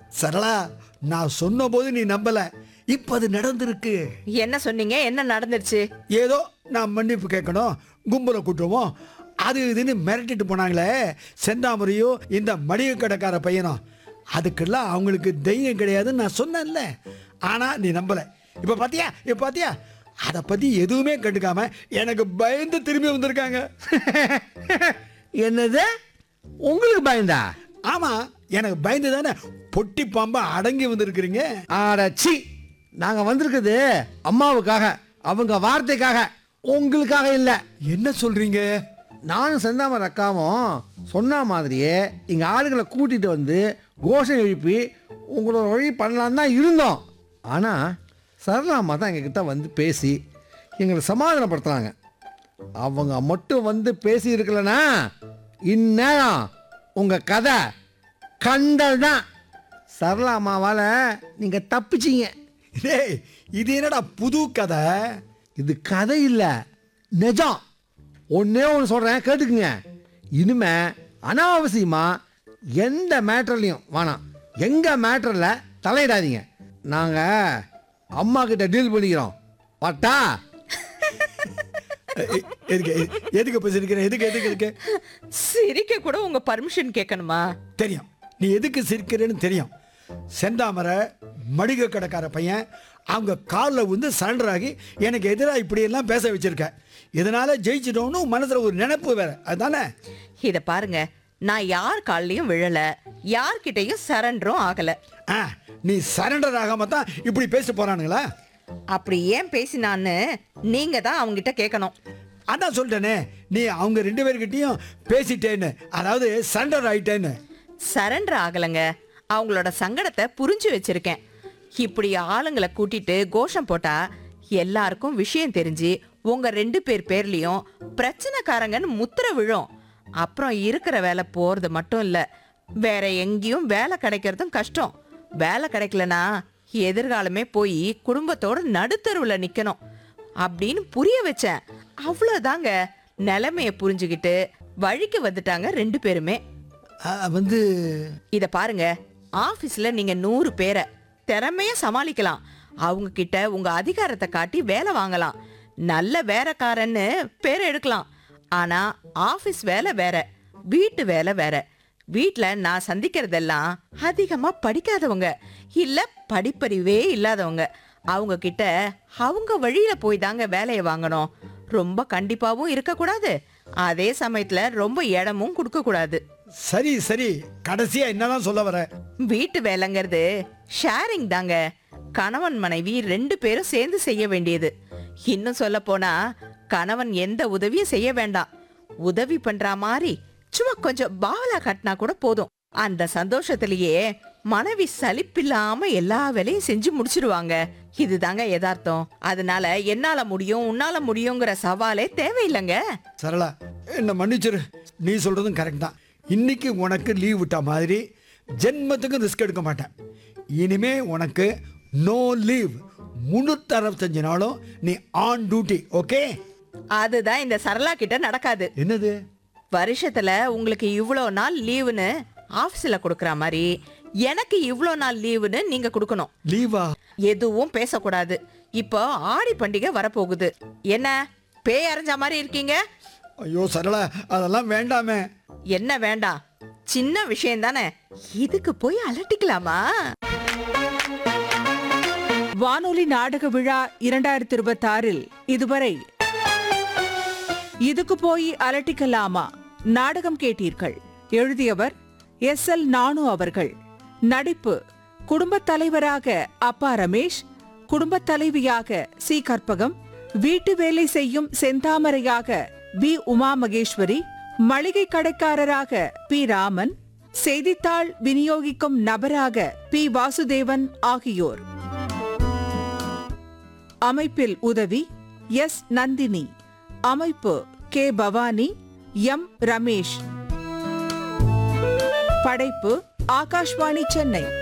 சரளா நான் சொன்ன போது நீ நம்பல இப்ப அது நடந்திருக்கு என்ன சொன்னீங்க என்ன நடந்துருச்சு ஏதோ நான் மன்னிப்பு கேட்கணும் கும்பலை கூட்டுவோம் அது இதுன்னு மிரட்டிட்டு போனாங்களே செந்தாமரையும் இந்த மளிகை கடைக்கார பையனும் அதுக்கெல்லாம் அவங்களுக்கு தைரியம் கிடையாதுன்னு நான் சொன்னேன்ல ஆனா நீ நம்பல இப்ப பாத்தியா இப்ப பாத்தியா அதை பத்தி எதுவுமே கண்டுக்காம எனக்கு பயந்து திரும்பி வந்திருக்காங்க என்னது உங்களுக்கு பயந்தா ஆமா எனக்கு பயந்து தானே பொட்டி பாம்பா அடங்கி வந்திருக்கிறீங்க ஆடச்சி நாங்க வந்திருக்குது அம்மாவுக்காக அவங்க வார்த்தைக்காக உங்களுக்காக இல்லை என்ன சொல்றீங்க நானும் செந்தாமர் அக்காவும் சொன்ன மாதிரியே இங்கே ஆளுகளை கூட்டிகிட்டு வந்து கோஷம் எழுப்பி உங்களோட வழி பண்ணலான்னு தான் இருந்தோம் ஆனால் சரளாமா தான் எங்ககிட்ட வந்து பேசி எங்களை சமாதானப்படுத்துனாங்க அவங்க மட்டும் வந்து பேசி இருக்கலனா இந்நேரம் உங்கள் கதை கண்டல் தான் சரளாமாவால் நீங்கள் தப்பிச்சிங்க டேய் இது என்னடா புது கதை இது கதை இல்லை நிஜம் ஒன்றே ஒன்று சொல்கிறேன் கேட்டுக்குங்க இனிமே அனாவசியமாக எந்த மேட்டர்லையும் வேணாம் எங்கள் மேட்டரில் தலையிடாதீங்க நாங்கள் அம்மா கிட்ட டீல் பண்ணிக்கிறோம் பட்டா எ- எ- எதுக்கு எ- எதுக்கு இப்ப சிரிக்கிற எதுக்கு எதுக்கு எதுக்கு சிரிக்க கூட உங்க பர்மிஷன் கேட்கணுமா தெரியும் நீ எதுக்கு சிரிக்கிறேன்னு தெரியும் செந்தாமரை மடிகை கடைக்கார பையன் அவங்க காலில் வந்து சரண்டர் ஆகி எனக்கு எதிராக இப்படியெல்லாம் பேச வச்சிருக்க இதனால ஜெயிச்சிட்டோம்னு மனசுல ஒரு நினைப்பு வேற அதுதானே இத பாருங்க நான் யார் கால்லயும் விழல யார்கிட்டயும் சரண்டரும் ஆகல ஆ நீ சரண்டர் ஆகாம தான் இப்படி பேச போறானுங்களா அப்படி ஏன் பேசினான்னு நீங்க தான் அவங்கிட்ட கேட்கணும் அதான் சொல்லிட்டேனே நீ அவங்க ரெண்டு பேர்கிட்டயும் பேசிட்டேன்னு அதாவது சரண்டர் ஆயிட்டேன்னு சரண்டர் ஆகலைங்க அவங்களோட சங்கடத்தை புரிஞ்சு வச்சிருக்கேன் இப்படி ஆளுங்களை கூட்டிட்டு கோஷம் போட்டா எல்லாருக்கும் விஷயம் தெரிஞ்சு உங்க ரெண்டு பேர் பேர்லயும் பிரச்சனைக்காரங்கன்னு முத்திர விழும் அப்புறம் இருக்கிற வேலை போறது மட்டும் இல்ல வேற எங்கேயும் வேலை கிடைக்கிறதும் கஷ்டம் வேலை கிடைக்கலனா எதிர்காலமே போய் குடும்பத்தோட நடுத்தருவுல நிக்கணும் அப்படின்னு புரிய வச்சேன் அவ்வளவுதாங்க நிலைமைய புரிஞ்சுக்கிட்டு வழிக்கு வந்துட்டாங்க ரெண்டு பேருமே ஆ, வந்து இத பாருங்க ஆபீஸ்ல நீங்க நூறு பேரை திறமையா சமாளிக்கலாம் அவங்க கிட்ட உங்க அதிகாரத்தை காட்டி வேலை வாங்கலாம் நல்ல வேலைக்காரன்னு பேர் எடுக்கலாம் ஆனா ஆபீஸ் வேலை வேற வீட்டு வேலை வேற வீட்ல நான் சந்திக்கிறதெல்லாம் அதிகமா படிக்காதவங்க இல்ல படிப்பறிவே இல்லாதவங்க அவங்க கிட்ட அவங்க வழியில போய் தாங்க வேலையை வாங்கணும் ரொம்ப கண்டிப்பாவும் இருக்கக்கூடாது அதே சமயத்துல ரொம்ப இடமும் கொடுக்க கூடாது சரி சரி கடைசியா என்னதான் சொல்ல வர வீட்டு வேலைங்கிறது ஷேரிங் தாங்க கணவன் மனைவி ரெண்டு பேரும் சேர்ந்து செய்ய வேண்டியது இன்னும் சொல்ல போனா கணவன் எந்த உதவியும் செய்ய வேண்டாம் உதவி பண்ற மாதிரி சும்மா கொஞ்சம் பாவலா கட்டினா கூட போதும் அந்த சந்தோஷத்திலேயே மனைவி சலிப்பில்லாம எல்லா வேலையும் செஞ்சு முடிச்சிடுவாங்க இதுதாங்க யதார்த்தம் அதனால என்னால முடியும் உன்னால முடியுங்கிற சவாலே தேவையில்லைங்க சரளா என்ன மன்னிச்சிரு நீ சொல்றதும் கரெக்ட் தான் இன்னைக்கு உனக்கு லீவ் விட்ட மாதிரி ஜென்மத்துக்கும் ரிஸ்க் எடுக்க மாட்டேன் இனிமே உனக்கு நோ லீவ் முன்னூத்தி அறுபத்தஞ்சு நாளும் நீ ஆன் டியூட்டி ஓகே அதுதான் இந்த சரளா கிட்ட நடக்காது என்னது வருஷத்துல உங்களுக்கு இவ்வளோ நாள் லீவுன்னு ஆஃபீஸில் கொடுக்குற மாதிரி எனக்கு இவ்வளோ நாள் லீவுன்னு நீங்க கொடுக்கணும் லீவா எதுவும் பேசக்கூடாது இப்போ ஆடி பண்டிகை வரப்போகுது என்ன பேய் அரைஞ்ச மாதிரி இருக்கீங்க ஐயோ சரளா அதெல்லாம் வேண்டாமே என்ன வேண்டாம் சின்ன விஷயம் தானே இதுக்கு போய் அலட்டிக்கலாமா வானொலி நாடக விழா இரண்டாயிரத்தி இருபத்தாறில் இதுவரை இதுக்கு போய் அலட்டிக்கலாமா நாடகம் கேட்டீர்கள் எழுதியவர் எஸ் எல் நானு அவர்கள் நடிப்பு குடும்பத் தலைவராக அப்பா ரமேஷ் குடும்பத் தலைவியாக சி கற்பகம் வீட்டு வேலை செய்யும் செந்தாமரையாக பி உமா மகேஸ்வரி மளிகை கடைக்காரராக பி ராமன் செய்தித்தாள் விநியோகிக்கும் நபராக பி வாசுதேவன் ஆகியோர் அமைப்பில் உதவி எஸ் நந்தினி அமைப்பு கே பவானி எம் ரமேஷ் படைப்பு ஆகாஷ்வாணி சென்னை